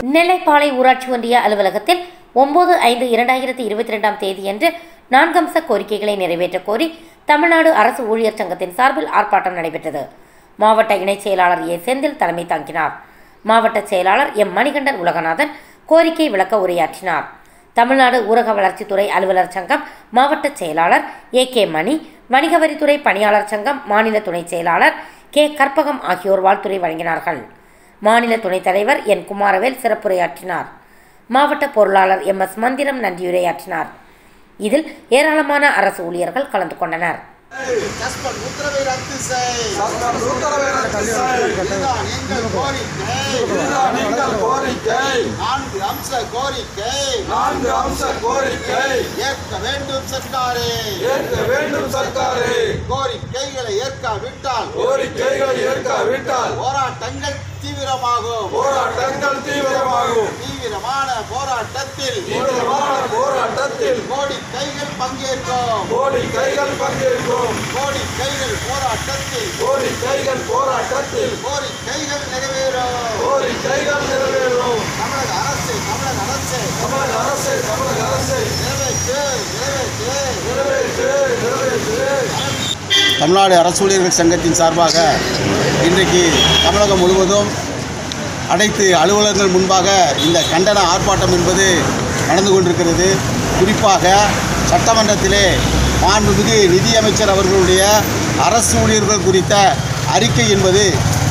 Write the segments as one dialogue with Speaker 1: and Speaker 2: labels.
Speaker 1: நெல்லைப்பாளை ஊராட்சி ஒன்றிய அலுவலகத்தில் ஒன்பது ஐந்து இரண்டாயிரத்தி இருபத்தி ரெண்டாம் தேதியன்று நான்கம்ச கோரிக்கைகளை நிறைவேற்றக் கோரி தமிழ்நாடு அரசு ஊழியர் சங்கத்தின் சார்பில் ஆர்ப்பாட்டம் நடைபெற்றது மாவட்ட இணைச் செயலாளர் ஏ செந்தில் தலைமை தாங்கினார் மாவட்ட செயலாளர் எம் மணிகண்டன் உலகநாதன் கோரிக்கை விளக்க உரையாற்றினார் தமிழ்நாடு ஊரக வளர்ச்சித்துறை அலுவலர் சங்கம் மாவட்ட செயலாளர் ஏ கே மணி வணிக வரித்துறை பணியாளர் சங்கம் மாநில துணைச் செயலாளர் கே கற்பகம் ஆகியோர் வாழ்த்துரை வழங்கினார்கள் மாநில துணைத் தலைவர் என் குமாரவேல் சிறப்புரையாற்றினார் மாவட்ட பொருளாளர் எம் எஸ் மந்திரம் நன்றியுரையாற்றினார் இதில் ஏராளமான அரசு ஊழியர்கள் கலந்து கொண்டனர்
Speaker 2: ஜஸ்பர் உத்தரவை ரத்து செய்
Speaker 3: சட்டம் உத்தரவை ரத்து செய்.
Speaker 2: இதுதான் எங்கள் கோரிக்கை
Speaker 3: இதுதான் எங்கள் கோரிக்கை
Speaker 2: நான்கு அம்ச கோரிக்கை
Speaker 3: நான்கு அம்ச கோரிக்கை
Speaker 2: ஏற்க வேண்டும் சர்க்காரே
Speaker 3: ஏற்க வேண்டும் சர்க்காரே
Speaker 2: கோரிக்கைகளை ஏற்காவிட்டால்
Speaker 3: கோரிக்கைகளை ஏற்காவிட்டால்
Speaker 2: போராட்டங்கள் தீவிரமாகும்
Speaker 3: போராட்டங்கள் தீவிரமாகும்
Speaker 2: தீவிரமான போராட்டத்தில்
Speaker 3: தீவிரமான போராட்டத்தில்
Speaker 2: கோரிக்கைகள் பங்கேற்கும்
Speaker 3: கோரிக்கைகள் பங்கேற்கும்
Speaker 2: கோரிக்கைகள் போராட்டத்தில்
Speaker 3: கோரிக்கைகள் போராட்டத்தில்
Speaker 2: கோரிக்கைகள் நிறைவேறும்
Speaker 3: கோரிக்கைகள் நிறைவேறும்
Speaker 2: தமிழக அரசு தமிழக அரசு
Speaker 3: தமிழக அரசு தமிழக அரசு
Speaker 2: நிறைவேற்று நிறைவேற்று
Speaker 3: நிறைவேற்று நிறைவேற்று
Speaker 2: தமிழ்நாடு அரசு ஊழியர்கள் சங்கத்தின் சார்பாக இன்றைக்கு தமிழகம் முழுவதும் அனைத்து அலுவலர்கள் முன்பாக இந்த கண்டன ஆர்ப்பாட்டம் என்பது நடந்து கொண்டிருக்கிறது குறிப்பாக சட்டமன்றத்திலே மாண்புமிகு நிதியமைச்சர் அவர்களுடைய அரசு ஊழியர்கள் குறித்த அறிக்கை என்பது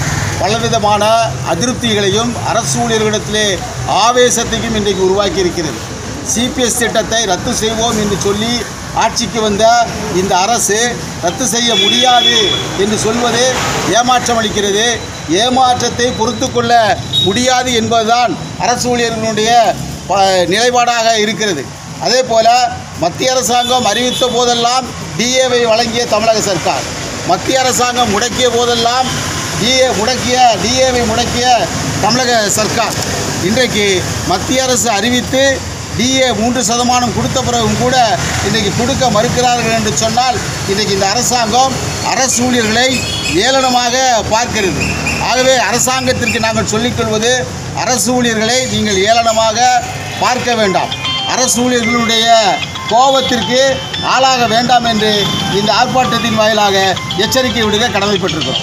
Speaker 2: பலவிதமான அதிருப்திகளையும் அரசு ஊழியர்களிடத்திலே ஆவேசத்தையும் இன்றைக்கு உருவாக்கி இருக்கிறது சிபிஎஸ் திட்டத்தை ரத்து செய்வோம் என்று சொல்லி ஆட்சிக்கு வந்த இந்த அரசு ரத்து செய்ய முடியாது என்று சொல்வது ஏமாற்றம் அளிக்கிறது ஏமாற்றத்தை பொறுத்து கொள்ள முடியாது என்பதுதான் அரசு ஊழியர்களுடைய ப- நிலைப்பாடாக இருக்கிறது அதே போல மத்திய அரசாங்கம் அறிவித்த போதெல்லாம் டிஏவை வழங்கிய தமிழக சர்க்கார் மத்திய அரசாங்கம் முடக்கிய போதெல்லாம் டிஏ முடக்கிய டிஏவை முடக்கிய தமிழக சர்க்கார் இன்றைக்கு மத்திய அரசு அறிவித்து டிஏ மூன்று சதமானம் கொடுத்த பிறகும் கூட இன்றைக்கு கொடுக்க மறுக்கிறார்கள் என்று சொன்னால் இன்றைக்கு இந்த அரசாங்கம் அரசு ஊழியர்களை ஏளனமாக பார்க்கிறது ஆகவே அரசாங்கத்திற்கு நாங்கள் சொல்லிக்கொள்வது அரசு ஊழியர்களை நீங்கள் ஏளனமாக பார்க்க வேண்டாம் அரசு ஊழியர்களுடைய கோபத்திற்கு ஆளாக வேண்டாம் என்று இந்த ஆர்ப்பாட்டத்தின் வாயிலாக எச்சரிக்கை விடுக்க கடமைப்பட்டிருக்கிறோம்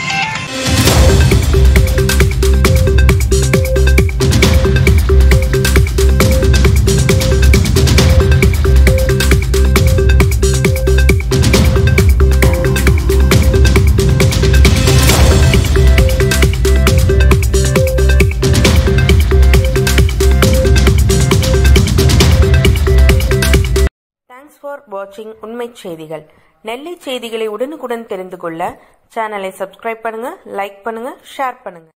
Speaker 4: தேங்க்ஸ் ஃபார் வாட்சிங் உண்மைச் செய்திகள் நெல்லை செய்திகளை உடனுக்குடன் தெரிந்து கொள்ள சேனலை சப்ஸ்கிரைப் பண்ணுங்க லைக் பண்ணுங்க ஷேர் பண்ணுங்க